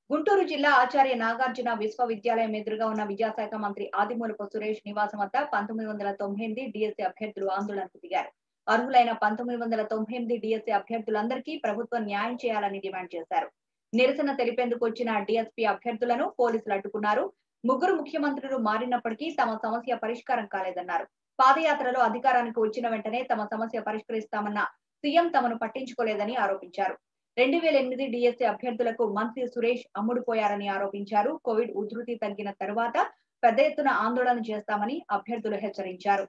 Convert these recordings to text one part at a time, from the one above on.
గుంటూరు జిల్లా ఆచార్య నాగార్జున విశ్వవిద్యాలయం ఎదురుగా ఉన్న విద్యాశాఖ మంత్రి ఆదిమూలపు సురేష్ నివాసం వద్ద పంతొమ్మిది వందల తొంభై ఎనిమిది డిఎస్సీ అభ్యర్థులు ఆందోళనకు దిగారు అర్హులైన పంతొమ్మిది వందల తొంభై ఎనిమిది డిఎస్సీ అభ్యర్థులందరికీ ప్రభుత్వం న్యాయం చేయాలని డిమాండ్ చేశారు నిరసన తెలిపేందుకు వచ్చిన డిఎస్పీ అభ్యర్థులను పోలీసులు అడ్డుకున్నారు ముగ్గురు ముఖ్యమంత్రులు మారినప్పటికీ తమ సమస్య పరిష్కారం కాలేదన్నారు పాదయాత్రలో అధికారానికి వచ్చిన వెంటనే తమ సమస్య పరిష్కరిస్తామన్న సీఎం తమను పట్టించుకోలేదని ఆరోపించారు రెండు వేల ఎనిమిది డిఎస్సీ అభ్యర్థులకు మంత్రి సురేష్ అమ్ముడుపోయారని ఆరోపించారు కోవిడ్ ఉధృతి తగ్గిన తరువాత పెద్ద ఎత్తున ఆందోళన చేస్తామని అభ్యర్థులు హెచ్చరించారు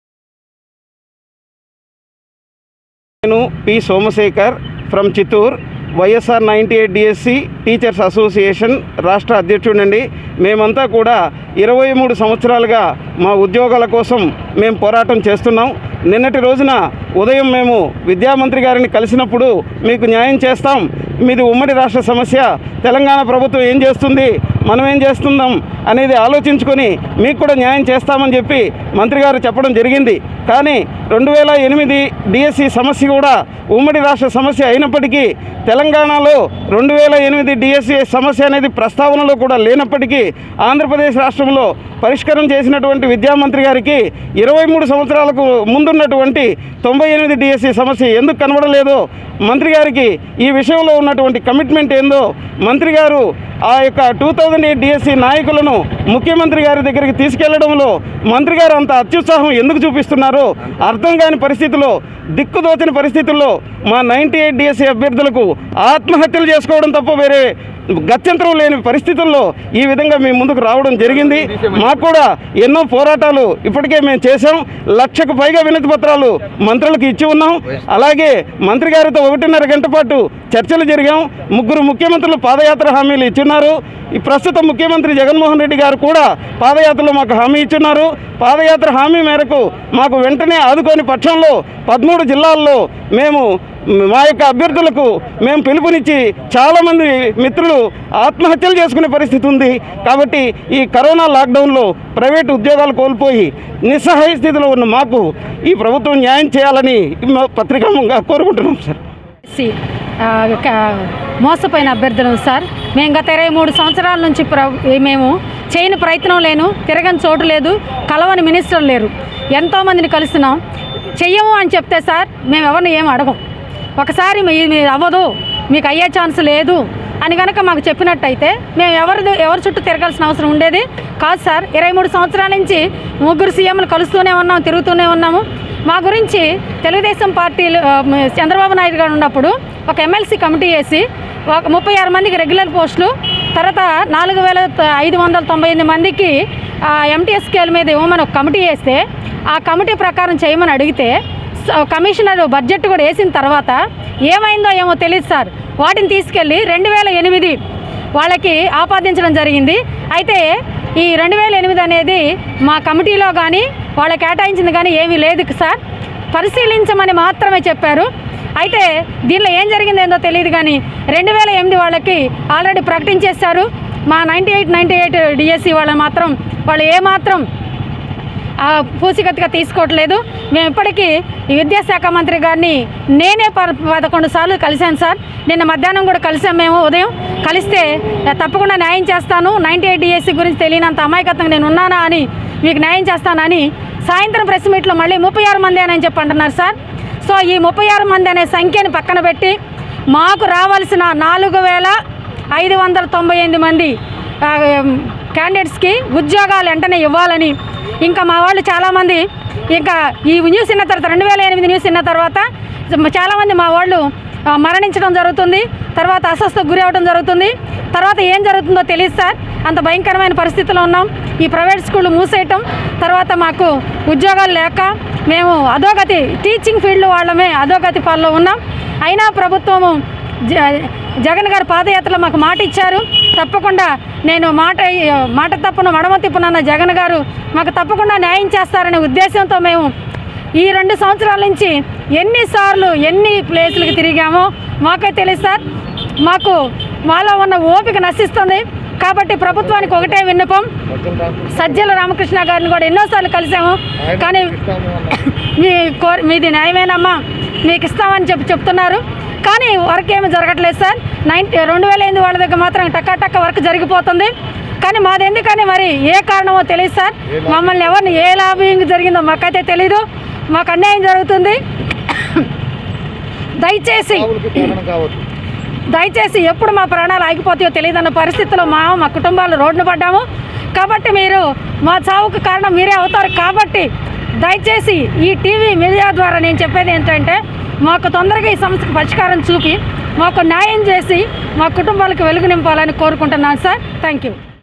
నేను P Somashekar from Chittoor YSR ninety eight DSC teachers association రాష్ట్ర అధ్యక్షుడండి మేమంతా కూడా ఇరవై మూడు సంవత్సరాలుగా మా ఉద్యోగాల కోసం మేము పోరాటం చేస్తున్నాం నిన్నటి రోజున ఉదయం మేము విద్యామంత్రి గారిని కలిసినప్పుడు మీకు న్యాయం చేస్తాం మీది ఉమ్మడి రాష్ట్ర సమస్య తెలంగాణ ప్రభుత్వం ఏం చేస్తుంది మనం ఏం చేస్తున్నాం అనేది ఆలోచించుకొని మీకు కూడా న్యాయం చేస్తామని చెప్పి మంత్రి గారు చెప్పడం జరిగింది కానీ రెండు వేల ఎనిమిది డిఎస్సి సమస్య కూడా ఉమ్మడి రాష్ట్ర సమస్య అయినప్పటికీ తెలంగాణలో రెండు వేల ఎనిమిది డిఎస్సి సమస్య అనేది ప్రస్తావనలో కూడా లేనప్పటికీ ఆంధ్రప్రదేశ్ రాష్ట్రంలో పరిష్కారం చేసినటువంటి విద్యామంత్రి గారికి ఇరవై మూడు సంవత్సరాలకు ముందున్నటువంటి తొంభై ఎనిమిది డిఎస్సి సమస్య ఎందుకు కనబడలేదో మంత్రి గారికి ఈ విషయంలో ఉన్నటువంటి కమిట్మెంట్ ఏందో మంత్రి గారు ఆ యొక్క టూ థౌజండ్ ఎయిట్ డిఎస్సి నాయకులను ముఖ్యమంత్రి గారి దగ్గరికి తీసుకెళ్లడంలో మంత్రి గారు అంత అత్యుత్సాహం ఎందుకు చూపిస్తున్నారో అర్థం కాని పరిస్థితిలో దిక్కుదోచిన పరిస్థితుల్లో మా నైంటీ ఎయిట్ డిఎస్సి అభ్యర్థులకు ఆత్మహత్యలు చేసుకోవడం తప్ప వేరే గత్యంతరం లేని పరిస్థితుల్లో ఈ విధంగా మేము ముందుకు రావడం జరిగింది మాకు కూడా ఎన్నో పోరాటాలు ఇప్పటికే మేము చేశాం లక్షకు పైగా వినతి పత్రాలు మంత్రులకు ఇచ్చి ఉన్నాం అలాగే మంత్రి గారితో ఒకటిన్నర గంట పాటు చర్చలు జరిగాం ముగ్గురు ముఖ్యమంత్రులు పాదయాత్ర హామీలు ఇచ్చున్నారు ఈ ప్రస్తుత ముఖ్యమంత్రి జగన్మోహన్ రెడ్డి గారు కూడా పాదయాత్రలో మాకు హామీ ఇచ్చున్నారు పాదయాత్ర హామీ మేరకు మాకు వెంటనే ఆదుకోని పక్షంలో పదమూడు జిల్లాల్లో మేము మా యొక్క అభ్యర్థులకు మేము పిలుపునిచ్చి చాలామంది మిత్రులు ఆత్మహత్యలు చేసుకునే పరిస్థితి ఉంది కాబట్టి ఈ కరోనా లాక్డౌన్లో ప్రైవేట్ ఉద్యోగాలు కోల్పోయి నిస్సహాయ స్థితిలో ఉన్న మాకు ఈ ప్రభుత్వం న్యాయం చేయాలని మా పత్రికాముగా కోరుకుంటున్నాం సార్ సి ఆ, క- మోసపోయిన అభ్యర్థులం సార్ మేము గత ఇరవై మూడు సంవత్సరాల నుంచి ప్ర మేము చేయని ప్రయత్నం లేను తిరగని చోటు లేదు కలవని మినిస్టర్ లేరు ఎంతోమందిని కలుస్తున్నాం చెయ్యము అని చెప్తే సార్ మేము ఎవరిని ఏం అడగం ఒకసారి మీ మీ అవ్వదు మీకు అయ్యే ఛాన్స్ లేదు అని కనుక మాకు చెప్పినట్టయితే మేము ఎవరి ఎవరి చుట్టూ తిరగాల్సిన అవసరం ఉండేది కాదు సార్ ఇరవై మూడు సంవత్సరాల నుంచి ముగ్గురు సీఎంలు కలుస్తూనే ఉన్నాం తిరుగుతూనే ఉన్నాము మా గురించి తెలుగుదేశం పార్టీలు ఆ, మ- చంద్రబాబు నాయుడు గారు ఉన్నప్పుడు ఒక ఎమ్మెల్సీ కమిటీ వేసి ఒక ముప్పై ఆరు మందికి రెగ్యులర్ పోస్టులు తర్వాత నాలుగు వేల త- ఐదు వందల తొంభై ఎనిమిది మందికి ఎంటీఎస్ స్కేల్ మీద ఇవ్వమని ఒక కమిటీ వేస్తే ఆ కమిటీ ప్రకారం చేయమని అడిగితే స- కమిషనర్ బడ్జెట్ కూడా వేసిన తర్వాత ఏమైందో ఏమో తెలియదు సార్ వాటిని తీసుకెళ్ళి రెండు వేల ఎనిమిది వాళ్ళకి ఆపాదించడం జరిగింది అయితే ఈ రెండు వేల ఎనిమిది అనేది మా కమిటీలో కానీ వాళ్ళకి కేటాయించింది కానీ ఏమీ లేదు సార్ పరిశీలించమని మాత్రమే చెప్పారు అయితే దీనిలో ఏం జరిగిందో ఏందో తెలియదు కానీ రెండు వేల ఎనిమిది వాళ్ళకి ఆల్రెడీ ప్రకటించేశారు మా ninety eight ninety eight DSC వాళ్ళని మాత్రం వాళ్ళు ఏమాత్రం ఆ, పూసికత్తుగా తీసుకోవట్లేదు మేము ఇప్పటికీ ఈ విద్యాశాఖ మంత్రి గారిని నేనే ప పదకొండు సార్లు కలిశాను సార్ నిన్న మధ్యాహ్నం కూడా కలిసాం మేము ఉదయం కలిస్తే "ఆ, తప్పకుండా న్యాయం చేస్తాను నైంటీ ఎయిట్ డిఎస్సి గురించి తెలియనంత అమాయకత్వంగా నేను ఉన్నానా అని మీకు న్యాయం చేస్తానని సాయంత్రం ప్రెస్ మీట్లో మళ్ళీ ముప్పై ఆరు మంది అని చెప్పి అంటున్నారు సార్ సో ఈ ముప్పై ఆరు మంది అనే సంఖ్యని పక్కన పెట్టి మాకు రావాల్సిన నాలుగు వేల ఐదు వందల తొంభై ఎనిమిది మంది ఆ, క్యాండిడేట్స్కి ఉద్యోగాలు వెంటనే ఇవ్వాలని ఇంకా మా వాళ్ళు చాలామంది ఇంకా ఈ న్యూస్ విన్న తర్వాత రెండు వేల ఎనిమిది న్యూస్ విన్న తర్వాత చాలామంది మా వాళ్ళు ఆ, మరణించడం జరుగుతుంది తర్వాత అస్వస్థకు గురి అవ్వడం జరుగుతుంది తర్వాత ఏం జరుగుతుందో తెలియదు సార్ అంత భయంకరమైన పరిస్థితిలో ఉన్నాం ఈ ప్రైవేట్ స్కూళ్ళు మూసేయటం తర్వాత మాకు ఉద్యోగాలు లేక మేము అధోగతి టీచింగ్ ఫీల్డ్ వాళ్ళమే అధోగతి పాల్లో ఉన్నాం అయినా ప్రభుత్వము జ- జగన్ గారు పాదయాత్రలో మాకు మాట ఇచ్చారు తప్పకుండా నేను మాట మాట తప్పున మడమ తిప్పునన్న జగన్ గారు మాకు తప్పకుండా న్యాయం చేస్తారనే ఉద్దేశంతో మేము ఈ రెండు సంవత్సరాల నుంచి ఎన్నిసార్లు ఎన్ని ప్లేసులకు తిరిగామో మాకే తెలుసు సార్ మాకు మాలో ఉన్న ఓపిక నశిస్తుంది కాబట్టి ప్రభుత్వానికి ఒకటే విన్నపం సజ్జల రామకృష్ణ గారిని కూడా ఎన్నోసార్లు కలిసాము కానీ మీ కోరి మీది న్యాయమేనమ్మా మీకు ఇస్తామని చెప్పి చెప్తున్నారు కానీ వర్క్ ఏమి జరగట్లేదు సార్ నైన్టీ రెండు వేల ఎనిమిది వాళ్ళ దగ్గర మాత్రం టక్క టక్క వర్క్ జరిగిపోతుంది కానీ మాది ఎందుకని మరి ఏ కారణమో తెలియదు సార్ మమ్మల్ని ఎవరిని ఏ లాబింగ్ జరిగిందో మాకైతే తెలీదు మాకు అన్యాయం జరుగుతుంది దయచేసి దయచేసి ఎప్పుడు మా ప్రాణాలు ఆగిపోతాయో తెలియదన్న పరిస్థితిలో మా మా కుటుంబాలు రోడ్డున పడ్డాము కాబట్టి మీరు మా చావుకు కారణం మీరే అవుతారు కాబట్టి దయచేసి ఈ టీవీ మీడియా ద్వారా నేను చెప్పేది ఏంటంటే మాకు తొందరగా ఈ సమస్యకు పరిష్కారం చూపి మాకు న్యాయం చేసి మా కుటుంబాలకు వెలుగు నింపాలని కోరుకుంటున్నాను సార్ థ్యాంక్ యూ